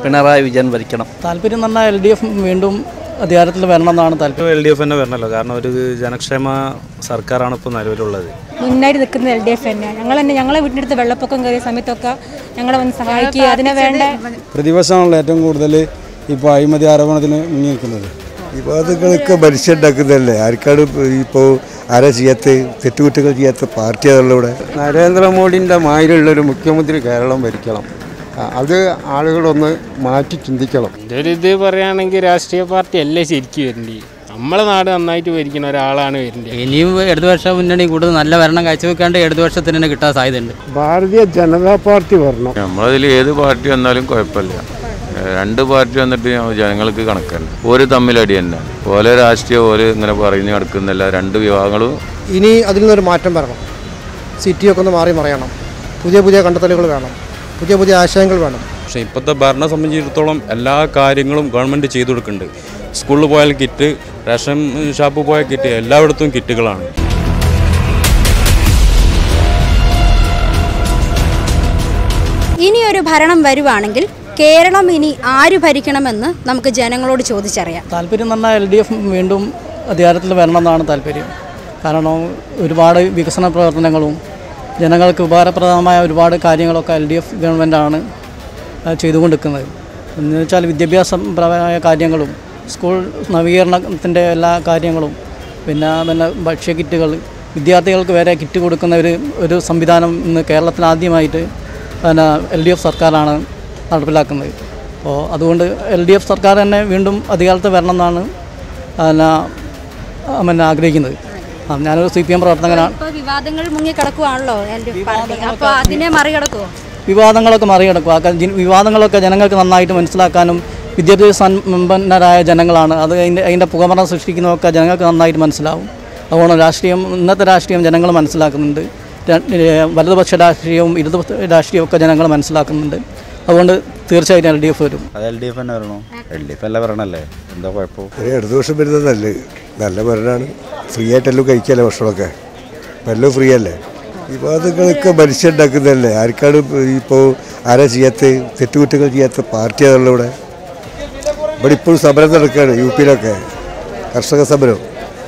പിണറായി വിജയൻ ഭരിക്കണം താല്പര്യം എന്ന് പറഞ്ഞാൽ എൽ ഡി എഫ് വീണ്ടും അധികാരത്തിൽ വരണമെന്നാണ് താല്പര്യം എൽ ഡി എഫ് തന്നെ വരണല്ലോ കാരണം ഒരു ജനക്ഷേമ സർക്കാരാണ് ഇപ്പോൾ നിലവിലുള്ളത് മുന്നായിട്ട് നിൽക്കുന്നത് എൽ ഡി എഫ് തന്നെയാണ് ഞങ്ങൾ തന്നെ ഞങ്ങളെ വീട്ടിനടുത്ത് വെള്ളപ്പൊക്കം കയറിയ സമയത്തൊക്കെ ഞങ്ങളെ വന്ന് സഹായിക്കുക അതിന് വേണ്ട പ്രതിപക്ഷമാണല്ലോ ഏറ്റവും കൂടുതൽ ഇപ്പോൾ അഴിമതി ആരോപണത്തിന് മുങ്ങി നിൽക്കുന്നത് വിവാദങ്ങളൊക്കെ മനുഷ്യണ്ടാക്കുന്നതല്ലേ ആർക്കാണ് ഇപ്പോൾ ആരാ ചെയ്യാത്ത തെറ്റുകുറ്റങ്ങൾ ചെയ്യാത്ത പാർട്ടി അതുള്ള ഇവിടെ നരേന്ദ്രമോദിൻ്റെ മാതിരിയുള്ളൊരു മുഖ്യമന്ത്രി കേരളം ഭരിക്കണം ആ, അത് ആളുകളൊന്ന് മാറ്റി ചിന്തിക്കണം എൻ്റെ ഒരു ഇത് പറയുകയാണെങ്കിൽ രാഷ്ട്രീയ പാർട്ടി അല്ലേ ശരിക്കും വരേണ്ടി നമ്മളെ നാട് നന്നായിട്ട് ഭരിക്കുന്ന ഒരാളാണ് വരേണ്ടത് ഇനിയും ഇടതുപക്ഷ മുന്നണി കൂടുതൽ നല്ല ഭരണം കാഴ്ചവെക്കാണ്ട് ഇടതുപക്ഷത്തിന് തന്നെ കിട്ടാൻ സാധ്യതയുണ്ട് ഭാരതീയ ജനതാ പാർട്ടി വരണം നമ്മളതിൽ ഏത് പാർട്ടി വന്നാലും കുഴപ്പമില്ല ഏഹ് രണ്ട് പാർട്ടി വന്നിട്ട് ജനങ്ങൾക്ക് കണക്കല്ല ഒരു തമ്മിലടി തന്നെ ഓരോ രാഷ്ട്രീയം ഓരോ ഇങ്ങനെ പറഞ്ഞു നടക്കുന്നില്ല രണ്ട് വിഭാഗങ്ങളും ഇനി അതിൽ നിന്നൊരു മാറ്റം വരണം സിറ്റിയൊക്കെ ഒന്ന് മാറി മറിയണം പുതിയ പുതിയ കണ്ടെത്തലുകൾ വേണം പുതിയ പുതിയ ആശയങ്ങൾ വേണം പക്ഷേ ഇപ്പോഴത്തെ ഭരണ സംബന്ധിച്ചിടത്തോളം എല്ലാ കാര്യങ്ങളും ഗവൺമെൻറ് ചെയ്തു കൊടുക്കുന്നുണ്ട് സ്കൂളിൽ പോയാൽ കിറ്റ് റേഷൻ ഷാപ്പിൽ പോയാൽ കിറ്റ് എല്ലായിടത്തും കിറ്റുകളാണ് ഇനി ഒരു ഭരണം വരുവാണെങ്കിൽ കേരളം ഇനി ആര് ഭരിക്കണമെന്ന് നമുക്ക് ജനങ്ങളോട് ചോദിച്ചറിയാം താല്പര്യം എന്ന് പറഞ്ഞാൽ എൽ ഡി എഫ് വീണ്ടും അധികാരത്തിൽ വരണമെന്നാണ് താല്പര്യം കാരണം ഒരുപാട് വികസന പ്രവർത്തനങ്ങളും ജനങ്ങൾക്ക് ഉപകാരപ്രദമായ ഒരുപാട് കാര്യങ്ങളൊക്കെ എൽ ഡി എഫ് ഗവൺമെൻറ്റാണ് ചെയ്തുകൊണ്ടിരിക്കുന്നത് എന്ന് വെച്ചാൽ വിദ്യാഭ്യാസപരമായ കാര്യങ്ങളും സ്കൂൾ നവീകരണത്തിൻ്റെ എല്ലാ കാര്യങ്ങളും പിന്നെ പിന്നെ ഭക്ഷ്യ കിറ്റുകൾ വിദ്യാർത്ഥികൾക്ക് വരെ കിറ്റ് കൊടുക്കുന്ന ഒരു ഒരു സംവിധാനം ഇന്ന് കേരളത്തിൽ ആദ്യമായിട്ട് പിന്നെ എൽ ഡി എഫ് സർക്കാരാണ് നടപ്പിലാക്കുന്നത് അപ്പോൾ അതുകൊണ്ട് എൽ ഡി എഫ് സർക്കാർ തന്നെ വീണ്ടും അധികാരത്തിൽ വരണം എന്നാണ് പിന്നെ പിന്നെ ആഗ്രഹിക്കുന്നത് ആ, ഞാനൊരു സി പി എം പ്രവർത്തകനാണ് ഇപ്പോൾ വിവാദങ്ങൾ മുങ്ങി കിടക്കുവാണല്ലോ എൽ ഡി എഫ് പാർട്ടി അപ്പോൾ അതിനെ മറികടക്കുമോ വിവാദങ്ങളൊക്കെ മറികടക്കും ആ ജി- വിവാദങ്ങളൊക്കെ ജനങ്ങൾക്ക് നന്നായിട്ട് മനസ്സിലാക്കാനും വിദ്യാഭ്യാസ സമ്പന്നരായ ജനങ്ങളാണ് അത് അതിൻ്റെ അതിൻ്റെ പുകമറ സൃഷ്ടിക്കുന്നതൊക്കെ ജനങ്ങൾക്ക് നന്നായിട്ട് മനസ്സിലാവും അതുകൊണ്ട് രാഷ്ട്രീയം ഇന്നത്തെ രാഷ്ട്രീയം ജനങ്ങൾ മനസ്സിലാക്കുന്നുണ്ട് ര- ഏ, വലതുപക്ഷ രാഷ്ട്രീയവും ഇടതുപക്ഷ രാഷ്ട്രീയവും ഒക്കെ ജനങ്ങൾ മനസ്സിലാക്കുന്നുണ്ട് അതുകൊണ്ട് തീർച്ചയായിട്ടും എൽ ഡി എഫ് വരും അത് എൽ ഡി എഫ് തന്നെ വരണോ എൽ ഡി എഫ് അല്ല വരണല്ലേ എന്താ കുഴപ്പം ഒരു ഇടതുപക്ഷം വരുന്നത് നല്ല നല്ല ഭരണമാണ് ഫ്രീ ആയിട്ടെല്ലാം കഴിക്കാല്ലേ ഭക്ഷണമൊക്കെ ഇപ്പം എല്ലാം ഫ്രീ അല്ലേ വിവാദങ്ങളൊക്കെ മനുഷ്യണ്ടാക്കുന്നതല്ലേ ആർക്കാണ് ഇപ്പോൾ ആരാ ചെയ്യാത്ത തെറ്റുകുറ്റങ്ങൾ ചെയ്യാത്ത പാർട്ടി അതുള്ള ഇവിടെ ഇവിടെ ഇപ്പോഴും സമരം നടക്കുകയാണ് യു പിയിലൊക്കെ കർഷക സമരം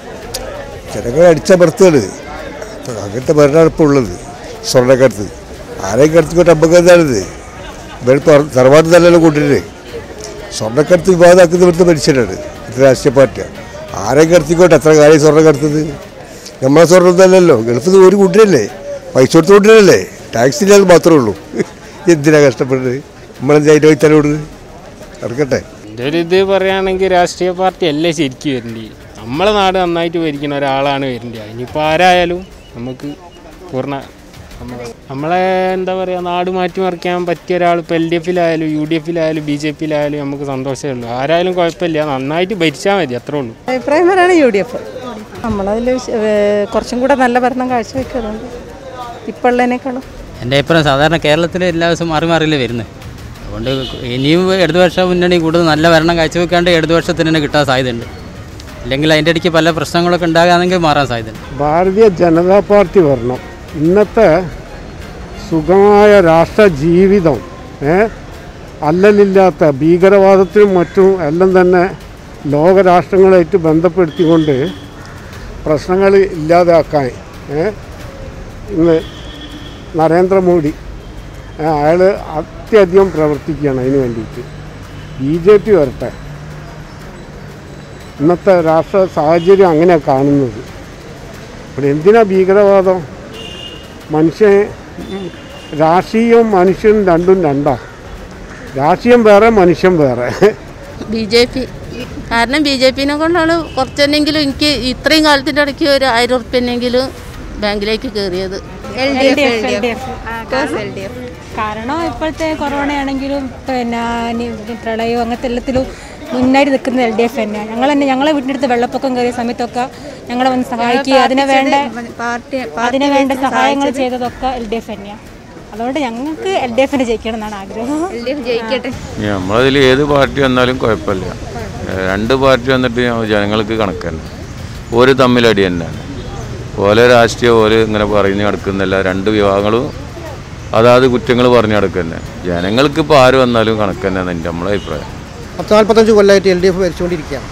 ജനങ്ങളെ അടിച്ചമർത്തുകയാണ് അങ്ങനത്തെ ഭരണമാണ് ഇപ്പോൾ ഉള്ളത് സ്വർണ്ണക്കടത്ത് ആരെയും കടത്തിക്കൊണ്ട് നമുക്ക് എന്താണിത് ഇവിടെ തറവാട്ട് നല്ലല്ലോ കൊണ്ടിരുന്നത് സ്വർണ്ണക്കടത്ത് വിവാദമാക്കുന്ന ഇവിടുത്തെ മനുഷ്യരാണ് ഇത് രാഷ്ട്രീയ പാർട്ടിയാണ് ആരെയും കടത്തിക്കോട്ടെ എത്ര കാര്യം സ്വർണ്ണം കടത്തുന്നത് നമ്മളെ സ്വർണ്ണം ഒന്നല്ലല്ലോ ഗൾഫിൽ നിന്ന് ഒരു കൂട്ടരല്ലേ പൈസ കൊടുത്ത് കൊണ്ടിരല്ലേ ടാക്സ് ഇല്ലാതെ മാത്രമേ ഉള്ളൂ എന്തിനാ കഷ്ടപ്പെടുന്നത് നമ്മളെന്താ അതിൻ്റെ വഴി തലവിടുന്നത് നടക്കട്ടെ എൻ്റെ ഒരു ഇത് പറയുകയാണെങ്കിൽ രാഷ്ട്രീയ പാർട്ടി അല്ലേ ശരിക്കും വരേണ്ടി നമ്മളെ നാട് നന്നായിട്ട് ഭരിക്കുന്ന ഒരാളാണ് വരേണ്ടത് ഇനിയിപ്പോൾ ആരായാലും നമുക്ക് പൂർണ്ണ നമ്മളെ നമ്മളെ എന്താ പറയുക നാട് മാറ്റിമറിക്കാൻ പറ്റിയ ഒരാൾ ഇപ്പോൾ എൽ ഡി എഫിലായാലും യു ഡി എഫിലായാലും ബി ജെ പിയിലായാലും നമുക്ക് സന്തോഷമേ ഉള്ളൂ ആരായാലും കുഴപ്പമില്ല നന്നായിട്ട് ഭരിച്ചാൽ മതി അത്രേ ഉള്ളൂ അഭിപ്രായം പറയാണ് യു ഡി എഫ് നമ്മളതിൽ കുറച്ചും കൂടെ നല്ല ഭരണം കാഴ്ചവെക്കുന്നുണ്ട് ഇപ്പോൾ ഉള്ളതിനേക്കാളും എൻ്റെ അഭിപ്രായം സാധാരണ കേരളത്തിൽ എല്ലാ ദിവസവും മാറി മാറിയല്ലേ വരുന്നത് അതുകൊണ്ട് ഇനിയും ഇടതുപക്ഷ മുന്നണി കൂടുതൽ നല്ല ഭരണം കാഴ്ചവെക്കാണ്ട് ഇടതുപക്ഷത്തിന് തന്നെ കിട്ടാൻ സാധ്യതയുണ്ട് അല്ലെങ്കിൽ അതിൻ്റെ ഇടയ്ക്ക് പല പ്രശ്നങ്ങളൊക്കെ ഉണ്ടാകാമെങ്കിൽ മാറാൻ സാധ്യതയുണ്ട് ഭാരതീയ ജനതാ പാർട്ടി വരണം ഇന്നത്തെ സുഖമായ രാഷ്ട്ര ജീവിതം ഏ അല്ലലില്ലാത്ത ഭീകരവാദത്തിനും മറ്റും എല്ലാം തന്നെ ലോകരാഷ്ട്രങ്ങളായിട്ട് ബന്ധപ്പെടുത്തിക്കൊണ്ട് പ്രശ്നങ്ങൾ ഇല്ലാതാക്കാൻ ഏ ഇന്ന് നരേന്ദ്രമോദി അയാൾ അത്യധികം പ്രവർത്തിക്കുകയാണ് അതിന് വേണ്ടിയിട്ട് ബി ജെ പി വരട്ടെ ഇന്നത്തെ രാഷ്ട്ര സാഹചര്യം അങ്ങനെയാണ് കാണുന്നത് ഇവിടെ എന്തിനാ ഭീകരവാദം മനുഷ്യൻ ഉം, രാഷ്ട്രീയവും മനുഷ്യനും രണ്ടും രണ്ടാ രാഷ്ട്രീയം വേറെ മനുഷ്യൻ വേറെ ബി ജെ പി കാരണം ബി ജെ പിനെ കൊണ്ടാണ് കുറച്ചെന്നെങ്കിലും എനിക്ക് ഇത്രയും കാലത്തിൻ്റെ ഇടയ്ക്ക് ഒരു ആയിരം ഉറുപ്പ്യനെങ്കിലും ബാങ്കിലേക്ക് കയറിയത് L D F L D F കാരണം ഇപ്പോഴത്തെ കൊറോണ ആണെങ്കിലും പിന്നെ നി- പ്രളയവും അങ്ങനത്തെ എല്ലാത്തിലും മുന്നായിട്ട് നിൽക്കുന്നത് എൽ ഡി എഫ് തന്നെയാണ് ഞങ്ങൾ തന്നെ ഞങ്ങളെ വീട്ടിനടുത്ത് വെള്ളപ്പൊക്കം കയറിയ സമയത്തൊക്കെ ഞങ്ങളെ വന്ന് സഹായിക്കുക അതിന് വേണ്ട പാർട്ടി അതിന് വേണ്ട സഹായങ്ങൾ ചെയ്തതൊക്കെ എൽ ഡി എഫ് തന്നെയാണ് അതുകൊണ്ട് ഞങ്ങൾക്ക് എൽ ഡി എഫിന് ജയിക്കണം എന്നാണ് ആഗ്രഹം എൽ ഡി എഫ് ജയിക്കട്ടെ നമ്മളതിൽ ഏത് പാർട്ടി വന്നാലും കുഴപ്പമില്ല ഏഹ് രണ്ട് പാർട്ടി വന്നിട്ട് ജനങ്ങൾക്ക് കണക്കല്ല ഒരു തമ്മിലടി തന്നെയാണ് ഓരോ രാഷ്ട്രീയം ഓരോ ഇങ്ങനെ പറഞ്ഞു നടക്കുന്നില്ല രണ്ട് വിഭാഗങ്ങളും അതാത് കുറ്റങ്ങൾ പറഞ്ഞു നടക്കുക തന്നെ ജനങ്ങൾക്ക് ഇപ്പോൾ ആര് വന്നാലും കണക്ക് തന്നെയാണ് എൻ്റെ നമ്മളെ അഭിപ്രായം പത്ത് നാൽപ്പത്തഞ്ച് കൊല്ലമായിട്ട് എൽ ഡി എഫ് ഭരിച്ചുകൊണ്ടിരിക്കുകയാണ്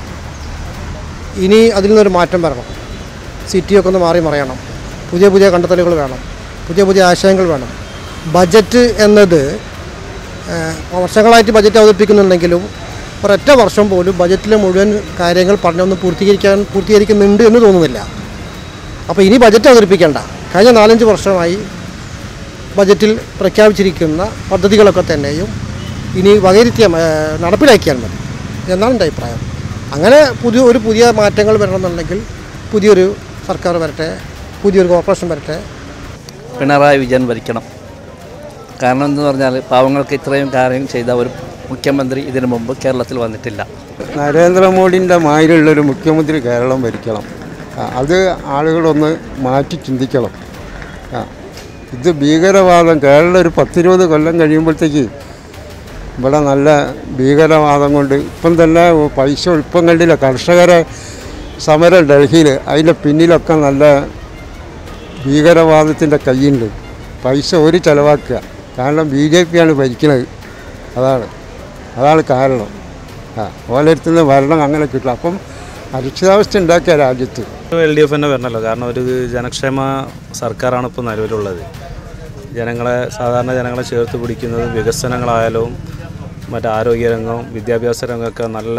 ഇനി അതിൽ നിന്നൊരു മാറ്റം വരണം സിറ്റിയൊക്കെ ഒന്ന് മാറി മറിയണം പുതിയ പുതിയ കണ്ടെത്തലുകൾ വേണം പുതിയ പുതിയ ആശയങ്ങൾ വേണം ബജറ്റ് എന്നത് ഏഹ്, വർഷങ്ങളായിട്ട് ബജറ്റ് അവതരിപ്പിക്കുന്നുണ്ടെങ്കിലും ഒരൊറ്റ വർഷം പോലും ബജറ്റിലെ മുഴുവൻ കാര്യങ്ങൾ പറഞ്ഞൊന്ന് പൂർത്തീകരിക്കാൻ പൂർത്തീകരിക്കുന്നുണ്ട് എന്ന് തോന്നുന്നില്ല അപ്പോൾ ഇനി ബജറ്റ് അവതരിപ്പിക്കേണ്ട കഴിഞ്ഞ നാലഞ്ച് വർഷമായി ബജറ്റിൽ പ്രഖ്യാപിച്ചിരിക്കുന്ന പദ്ധതികളൊക്കെ തന്നെയും ഇനി വകയിരുത്തിയ ഏഹ്, നടപ്പിലാക്കിയാൽ മതി എന്നാണ് എൻ്റെ അഭിപ്രായം അങ്ങനെ പുതിയ ഒരു പുതിയ മാറ്റങ്ങൾ വരണമെന്നുണ്ടെങ്കിൽ പുതിയൊരു സർക്കാർ വരട്ടെ പുതിയൊരു കോർപ്പറേഷൻ വരട്ടെ പിണറായി വിജയൻ ഭരിക്കണം കാരണം എന്ന് പറഞ്ഞാൽ പാവങ്ങൾക്ക് ഇത്രയും കാര്യം ചെയ്ത ഒരു മുഖ്യമന്ത്രി ഇതിനു മുമ്പ് കേരളത്തിൽ വന്നിട്ടില്ല നരേന്ദ്രമോദിൻ്റെ മാതിരിയുള്ളൊരു മുഖ്യമന്ത്രി കേരളം ഭരിക്കണം ആ, അത് ആളുകളൊന്ന് മാറ്റി ചിന്തിക്കണം ആ, ഇത് ഭീകരവാദം കേരളം ഒരു പത്തിരുപത് കൊല്ലം കഴിയുമ്പോഴത്തേക്ക് ഇവിടെ നല്ല ഭീകരവാദം കൊണ്ട് ഇപ്പം തന്നെ പൈസ ഇപ്പം കണ്ടില്ല കർഷകരെ സമരം ഡൽഹിയിൽ അതിൻ്റെ പിന്നിലൊക്കെ നല്ല ഭീകരവാദത്തിൻ്റെ കയ്യുണ്ട് പൈസ ഒരു ചിലവാക്കുക കാരണം ബി ജെ പിയാണ് ഭരിക്കുന്നത് അതാണ് അതാണ് കാരണം ആ ഓരോരുത്തരുടെ ഭരണം അങ്ങനെ കിട്ടില്ല അപ്പം അരക്ഷിതാവസ്ഥ ഉണ്ടാക്കിയ രാജ്യത്ത് എൽ ഡി എഫ് തന്നെ വരണമല്ലോ കാരണം ഒരു ജനക്ഷേമ സർക്കാരാണ് ഇപ്പോൾ നിലവിലുള്ളത് ജനങ്ങളെ സാധാരണ ജനങ്ങളെ ചേർത്ത് പിടിക്കുന്നതും വികസനങ്ങളായാലും മറ്റ് ആരോഗ്യരംഗം വിദ്യാഭ്യാസ രംഗമൊക്കെ നല്ല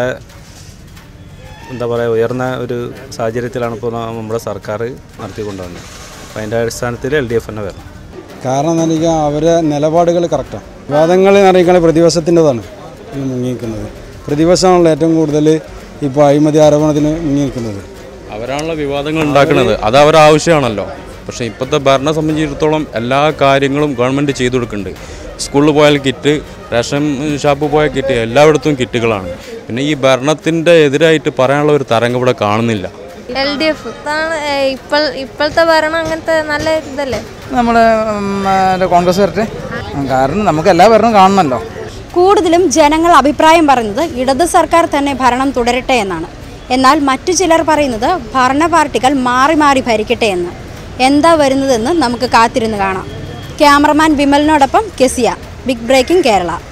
എന്താ പറയുക ഉയർന്ന ഒരു സാഹചര്യത്തിലാണ് ഇപ്പോൾ നമ്മുടെ സർക്കാർ നടത്തിക്കൊണ്ടുവന്നത് അപ്പോൾ അതിൻ്റെ അടിസ്ഥാനത്തിൽ എൽ ഡി എഫ് തന്നെ വരണം കാരണം എന്താ വെച്ചാൽ അവരെ നിലപാടുകൾ കറക്റ്റാണ് വിവാദങ്ങൾ എന്ന് അറിയിക്കുന്നത് പ്രതിപക്ഷത്തിൻ്റെതാണ് ഈ മുങ്ങിയിരിക്കുന്നത് പ്രതിപക്ഷമാണല്ലോ ഏറ്റവും കൂടുതൽ ഇപ്പോൾ അഴിമതി ആരോപണത്തിന് മുങ്ങിയിരിക്കുന്നത് അവരാണല്ലോ വിവാദങ്ങൾ ഉണ്ടാക്കുന്നത് അത് അവരുടെ ആവശ്യമാണല്ലോ പക്ഷേ ഇപ്പോഴത്തെ ഭരണ സംബന്ധിച്ചിടത്തോളം എല്ലാ കാര്യങ്ങളും ഗവൺമെൻറ് ചെയ്തു കൊടുക്കുന്നുണ്ട് സ്കൂളിൽ പോയാൽ കിറ്റ് റേഷൻ ഷാപ്പിൽ പോയാൽ കിറ്റ് എല്ലായിടത്തും കിറ്റുകളാണ് പിന്നെ ഈ ഭരണത്തിൻ്റെ എതിരായിട്ട് പറയാനുള്ള ഒരു തരംഗം ഇവിടെ കാണുന്നില്ല എൽ ഡി എഫ് ഇപ്പോൾ ഇപ്പോഴത്തെ ഭരണം അങ്ങനത്തെ നല്ല ഇതല്ലേ നമ്മുടെ കോൺഗ്രസ് വരട്ടെ കാരണം നമുക്ക് എല്ലാ ഭരണവും കാണണമല്ലോ കൂടുതലും ജനങ്ങൾ അഭിപ്രായം പറയുന്നത് ഇടത് സർക്കാർ തന്നെ ഭരണം തുടരട്ടെ എന്നാണ് എന്നാൽ മറ്റു ചിലർ പറയുന്നത് ഭരണ പാർട്ടികൾ മാറി മാറി ഭരിക്കട്ടെ എന്ന് എന്താ വരുന്നതെന്ന് നമുക്ക് കാത്തിരുന്ന് കാണാം ക്യാമറമാൻ വിമലിനോടൊപ്പം കെസിയ ബിഗ് ബ്രേക്കിംഗ് കേരള